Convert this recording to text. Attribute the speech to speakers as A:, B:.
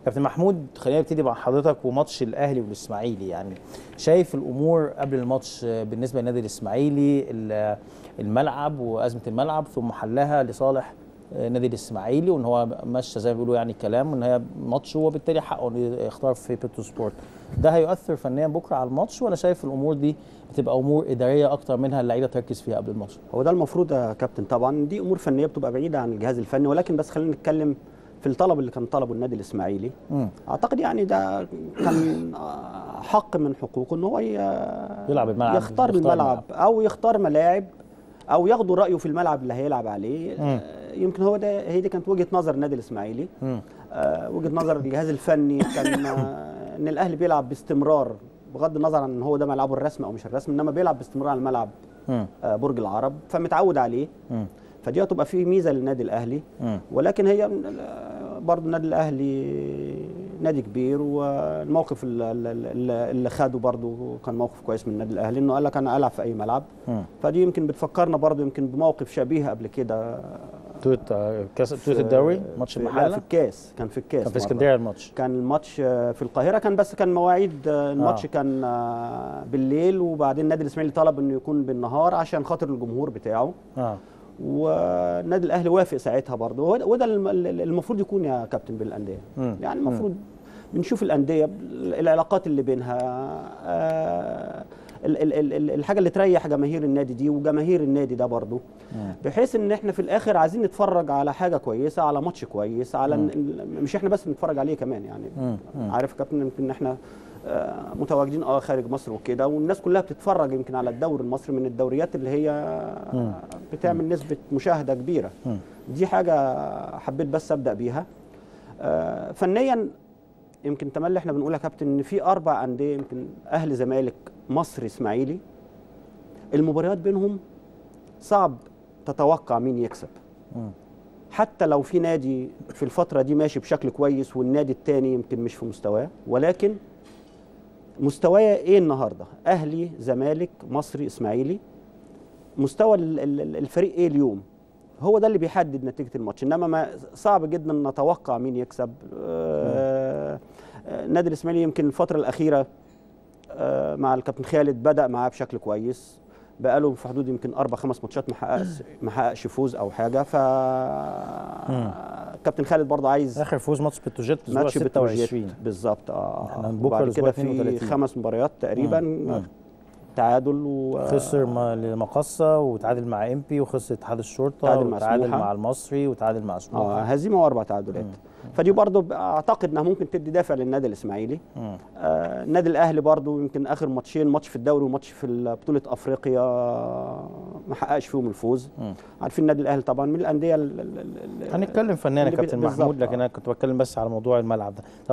A: كابتن محمود خلينا نبتدي مع حضرتك وماتش الاهلي والاسماعيلي يعني شايف الامور قبل الماتش بالنسبه للنادي الاسماعيلي ال- الملعب وازمه الملعب ثم حلها لصالح نادي الاسماعيلي وان هو مشى زي ما بيقولوا يعني كلام وان هي ماتش وبالتالي حقه انه يختار في بيتو سبورت ده هيؤثر فنيا بكره على الماتش ولا شايف الامور دي بتبقى امور اداريه اكتر منها اللعيبه تركز فيها قبل الماتش
B: هو ده المفروض يا كابتن طبعا دي امور فنيه بتبقى بعيده عن الجهاز الفني ولكن بس خلينا نتكلم في الطلب اللي كان طلبه النادي الاسماعيلي
A: مم.
B: اعتقد يعني ده كان حق من حقوقه ان هو ي-
A: يلعب الملعب
B: يختار الملعب او يختار ملاعب او ياخدوا رايه في الملعب اللي هيلعب عليه
A: مم.
B: آه، يمكن هو ده هي دي كانت وجهه نظر النادي الاسماعيلي
A: مم.
B: آه، وجهه نظر الجهاز الفني كان آه، ان الاهلي بيلعب باستمرار بغض النظر عن ان هو ده ملعبه الرسمي او مش الرسمي انما بيلعب باستمرار على الملعب
A: مم.
B: آه، برج العرب فمتعود عليه
A: مم.
B: فدي هتبقى فيه ميزه للنادي الاهلي
A: مم.
B: ولكن هي آه، برضه النادي الاهلي نادي كبير والموقف ال- ال- ال- اللي خده برضه كان موقف كويس من النادي الاهلي انه قال لك انا العب في اي ملعب
A: مم.
B: فدي يمكن بتفكرنا برضه يمكن بموقف شبيه قبل كده
A: توت آه، كاس توت
B: في-
A: الدوري ماتش
B: في- لا،
A: المحله
B: في الكاس كان في الكاس
A: كان في
B: مرة.
A: اسكندريه الماتش
B: كان الماتش آه، في القاهره كان بس كان مواعيد آه، الماتش
A: آه.
B: كان آه، بالليل وبعدين النادي الاسماعيلي طلب انه يكون بالنهار عشان خاطر الجمهور بتاعه
A: اه
B: والنادي الاهلي وافق ساعتها برضه وده- وده الم- المفروض يكون يا كابتن بالانديه
A: مم.
B: يعني المفروض بنشوف الانديه العلاقات اللي بينها آه، ال- ال- ال- ال- الحاجه اللي تريح جماهير النادي دي وجماهير النادي ده برضه
A: مم.
B: بحيث ان احنا في الاخر عايزين نتفرج على حاجه كويسه على ماتش كويس على
A: مم.
B: ن- مش احنا بس نتفرج عليه كمان يعني
A: مم. مم.
B: عارف يا كابتن يمكن احنا آه، متواجدين اه خارج مصر وكده والناس كلها بتتفرج يمكن على الدوري المصري من الدوريات اللي هي
A: مم.
B: بتعمل نسبه مشاهده كبيره
A: مم.
B: دي حاجه حبيت بس ابدا بيها آه، فنيا يمكن تملي احنا بنقول يا كابتن ان في اربع انديه يمكن اهلي زمالك مصر اسماعيلي المباريات بينهم صعب تتوقع مين يكسب
A: مم.
B: حتى لو في نادي في الفترة دي ماشي بشكل كويس والنادي التاني يمكن مش في مستواه ولكن مستوايا ايه النهارده؟ اهلي، زمالك، مصري، اسماعيلي مستوى ال- ال- الفريق ايه اليوم؟ هو ده اللي بيحدد نتيجة الماتش انما ما صعب جدا نتوقع مين يكسب آه آه، النادي الاسماعيلي يمكن الفترة الأخيرة آه، مع الكابتن خالد بدأ معاه بشكل كويس بقاله في حدود يمكن اربع خمس ماتشات ما حققش ما حققش فوز او حاجه ف كابتن خالد برضه عايز
A: اخر فوز ماتش بتروجيت الاسبوع
B: ماتش
A: 26
B: بتروجيت بالظبط اه
A: احنا
B: آه.
A: بكرة
B: وبعد
A: الأسبوع
B: كده في
A: 32.
B: خمس مباريات تقريبا
A: مم. مم.
B: تعادل و
A: خسر ما- لمقصه وتعادل مع امبي وخسر اتحاد الشرطه
B: تعادل مع
A: وتعادل
B: سموحة.
A: مع المصري وتعادل مع
B: اه
A: سموحه
B: هزيمه واربع تعادلات فدي برضه اعتقد انها ممكن تدي دافع للنادي الاسماعيلي
A: مم.
B: آه النادي الاهلي برضه يمكن اخر ماتشين ماتش في الدوري وماتش في بطوله افريقيا ما حققش فيهم الفوز
A: مم.
B: عارفين النادي الاهلي طبعا من الانديه ال- ال- ال- ال-
A: هنتكلم فنيا يا
B: اللي بي-
A: كابتن
B: بالظبط،
A: محمود لكن
B: آه.
A: انا كنت بتكلم بس على موضوع الملعب ده